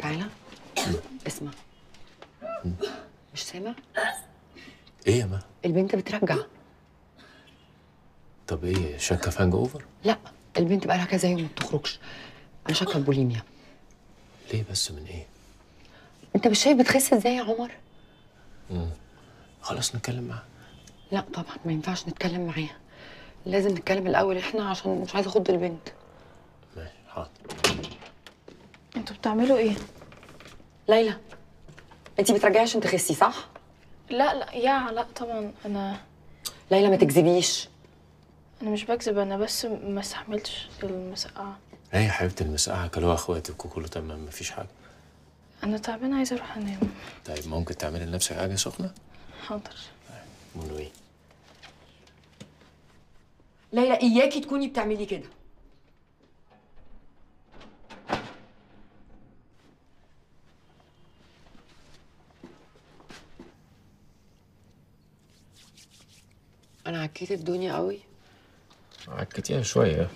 تعالى اسمع مش سامع ايه يا ما البنت بترجع طب ايه شاكه في هانج اوفر لا البنت بقى لها كذا يوم ما بتخرجش انا شاكه بوليميا ليه بس من ايه انت مش شايف بتخس ازاي يا عمر خلاص نتكلم معاها لا طبعا ما ينفعش نتكلم معاها لازم نتكلم الاول احنا عشان مش عايزه اخض البنت ماشي حاضر انتوا بتعملوا ايه؟ ليلى انت بترجعي عشان تخسي صح لا لا يا لا طبعا انا ليلى ما تكذبيش انا مش بكذب انا بس ما استحملتش المسقعه ايه يا حبيبتي المسقعه كلوها اخواتك وكله تمام مفيش حاجه انا تعبانه عايزه اروح انام طيب ممكن تعملي لنفسك حاجه سخنه حاضر منو ايه ليلى اياكي تكوني بتعملي كده انا عكيت الدنيا قوي عكتيها شويه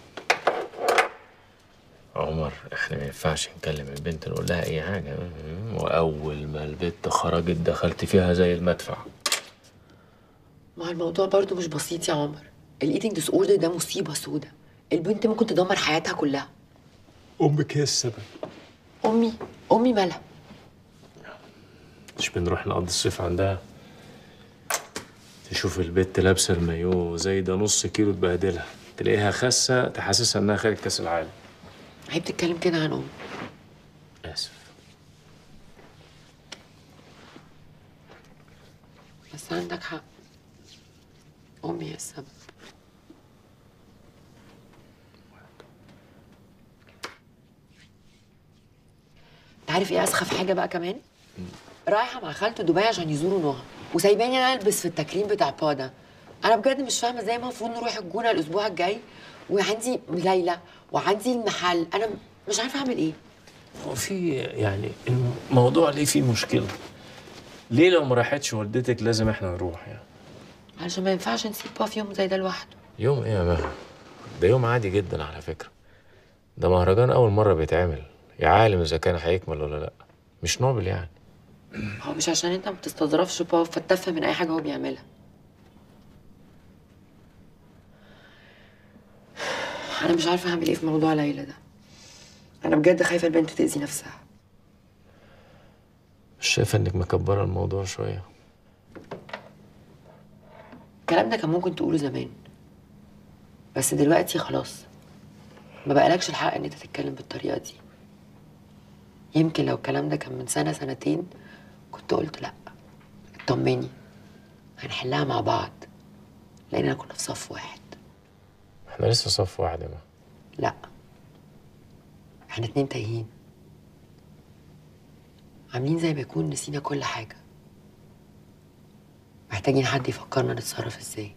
عمر احنا ما ينفعش نكلم البنت نقول لها اي حاجه واول ما البنت خرجت دخلت فيها زي المدفع ما الموضوع برضو مش بسيط يا عمر الايتنج ديس اوردر ده مصيبه سودة البنت ممكن تدمر حياتها كلها امك هي السبب امي امي مالها مش بنروح نقضي الصيف عندها تشوف البت لابسه المايو زي ده نص كيلو تبهدلها تلاقيها خاسه تحسسها انها خارج كاس العالم هي بتتكلم كده عن امي اسف بس عندك حق امي هي السبب انت عارف ايه اسخف حاجه بقى كمان رايحه مع خالته دبي عشان يزوروا نهى وسايباني انا البس في التكريم بتاع بادا انا بجد مش فاهمه ازاي المفروض نروح الجونه الاسبوع الجاي وعندي ليلى وعندي المحل انا مش عارفه اعمل ايه هو في يعني الموضوع ليه فيه مشكله ليه لو ما راحتش والدتك لازم احنا نروح يعني علشان ما ينفعش نسيب بابا في يوم زي ده لوحده يوم ايه يا مها ده يوم عادي جدا على فكره ده مهرجان اول مره بيتعمل يا عالم اذا كان هيكمل ولا لا مش نوبل يعني هو مش عشان انت ما بتستظرفش بابا فتفه من اي حاجه هو بيعملها انا مش عارفه اعمل ايه في موضوع ليلى ده انا بجد خايفه البنت تاذي نفسها مش شايفه انك مكبره الموضوع شويه الكلام ده كان ممكن تقوله زمان بس دلوقتي خلاص ما بقالكش الحق ان انت تتكلم بالطريقه دي يمكن لو الكلام ده كان من سنه سنتين كنت قلت لا اطمني هنحلها مع بعض لاننا كنا في صف واحد احنا لسه صف واحد يا مها لا احنا اتنين تايهين عاملين زي ما يكون نسينا كل حاجة محتاجين حد يفكرنا نتصرف ازاي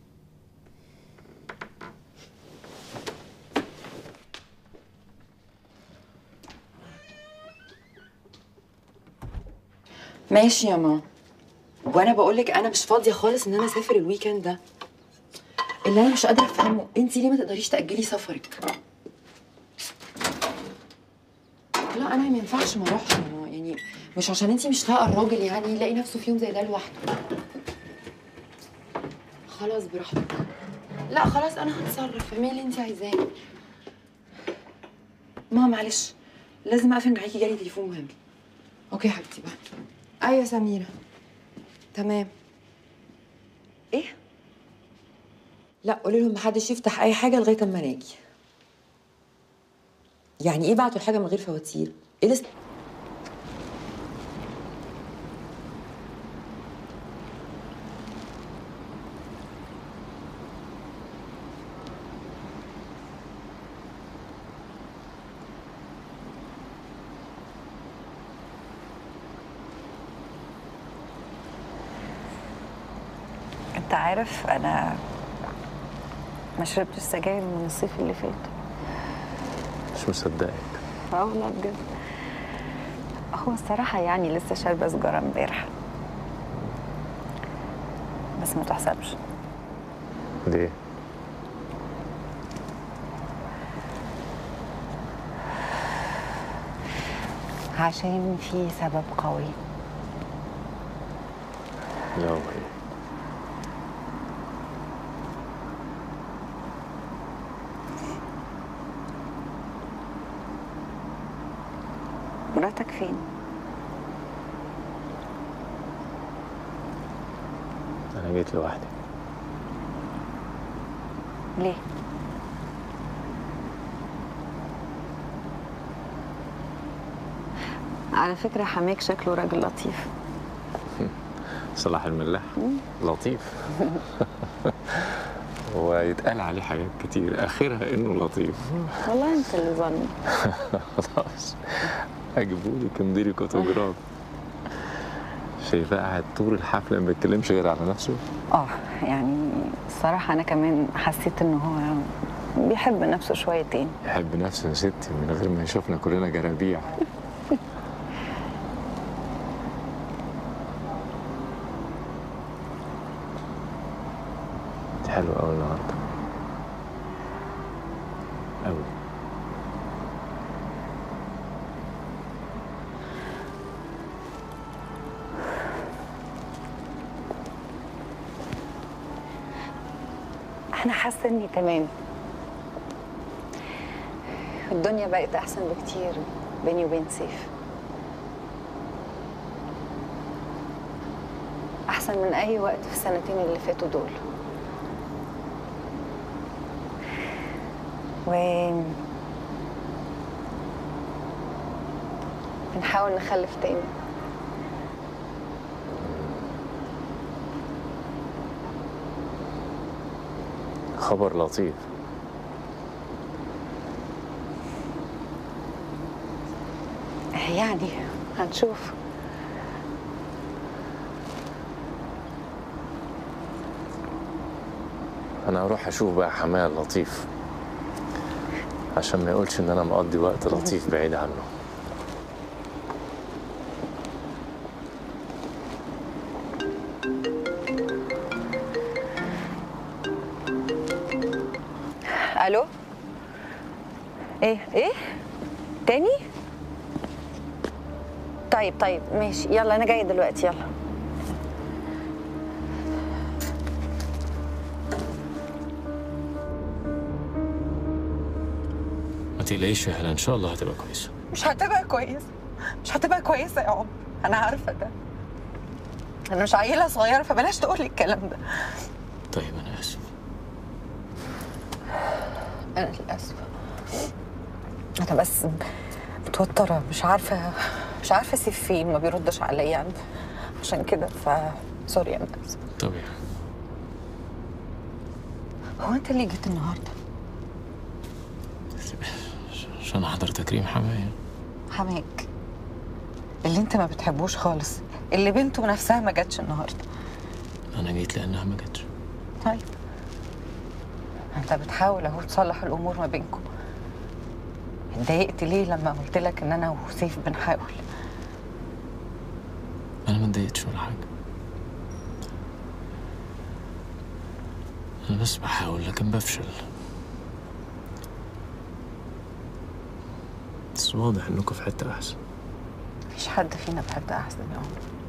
ماشي يا ماما وانا بقولك انا مش فاضيه خالص ان انا اسافر الويكند ده اللي انا مش قادره افهمه انت ليه ما تقدريش تاجلي سفرك لا انا ما ينفعش ما اروحش أنا يعني مش عشان انت مش طايقه الراجل يعني يلاقي نفسه في يوم زي ده لوحده خلاص براحتك لا خلاص انا هتصرف اعملي اللي انت عايزاه ماما معلش لازم اقفل معاكي جالي تليفون مهم اوكي يا حبيبتي باي ايوه سميره تمام ايه لا قولي لهم محدش يفتح اي حاجه لغايه اما انا اجي يعني ايه بعتوا الحاجه من غير فواتير ايه لسه انت عارف انا ما شربتش سجاير من الصيف اللي فات مش مصدقك اه والله بجد هو الصراحة يعني لسه شاربة سجارة امبارح بس ما تحسبش ليه عشان في سبب قوي يا هو ايه مراتك فين انا جيت لوحدي ليه على فكرة حماك شكله راجل لطيف صلاح الملاح لطيف ويتقال عليه حاجات كتير اخرها انه لطيف والله انت اللي ظن خلاص هجيبهولي كمديري كوتوجراف شايفاه قاعد طول الحفله ما بيتكلمش غير على نفسه اه يعني الصراحة أنا كمان حسيت إن هو بيحب نفسه شويتين يحب نفسه يا ستي من غير ما يشوفنا كلنا جرابيع انت حلو قوي النهارده قوي أنا حاسة إني تمام الدنيا بقت أحسن بكتير بيني وبين سيف أحسن من أي وقت في السنتين اللي فاتوا دول و بنحاول نخلف تاني خبر لطيف يعني هنشوف انا هروح اشوف بقى حماية اللطيف عشان ما يقولش ان انا مقضي وقت لطيف بعيد عنه الو ايه ايه تاني طيب طيب ماشي يلا انا جايه دلوقتي يلا ما تقلقيش يا هلا ان شاء الله هتبقى كويسه مش هتبقى كويسة مش هتبقى كويسة يا عمر أنا عارفة ده أنا مش عيلة صغيرة فبلاش تقولي الكلام ده طيب انا اسف أنا للأسف أنا بس متوترة مش عارفة مش عارفة أسيب فين ما بيردش عليا عشان كده ف سوري أنا آسفة طبيعي هو أنت اللي جيت النهاردة عشان احضر تكريم حماية حماك اللي أنت ما بتحبوش خالص اللي بنته نفسها ما جاتش النهاردة انا جيت لانها ما جاتش طيب انت بتحاول اهو تصلح الامور ما بينكم اتضايقت ليه لما قلت لك ان انا وسيف بنحاول انا ما اتضايقتش ولا حاجه انا بس بحاول لكن بفشل بس واضح انكم في حته احسن مفيش حد فينا في حته احسن يا عمر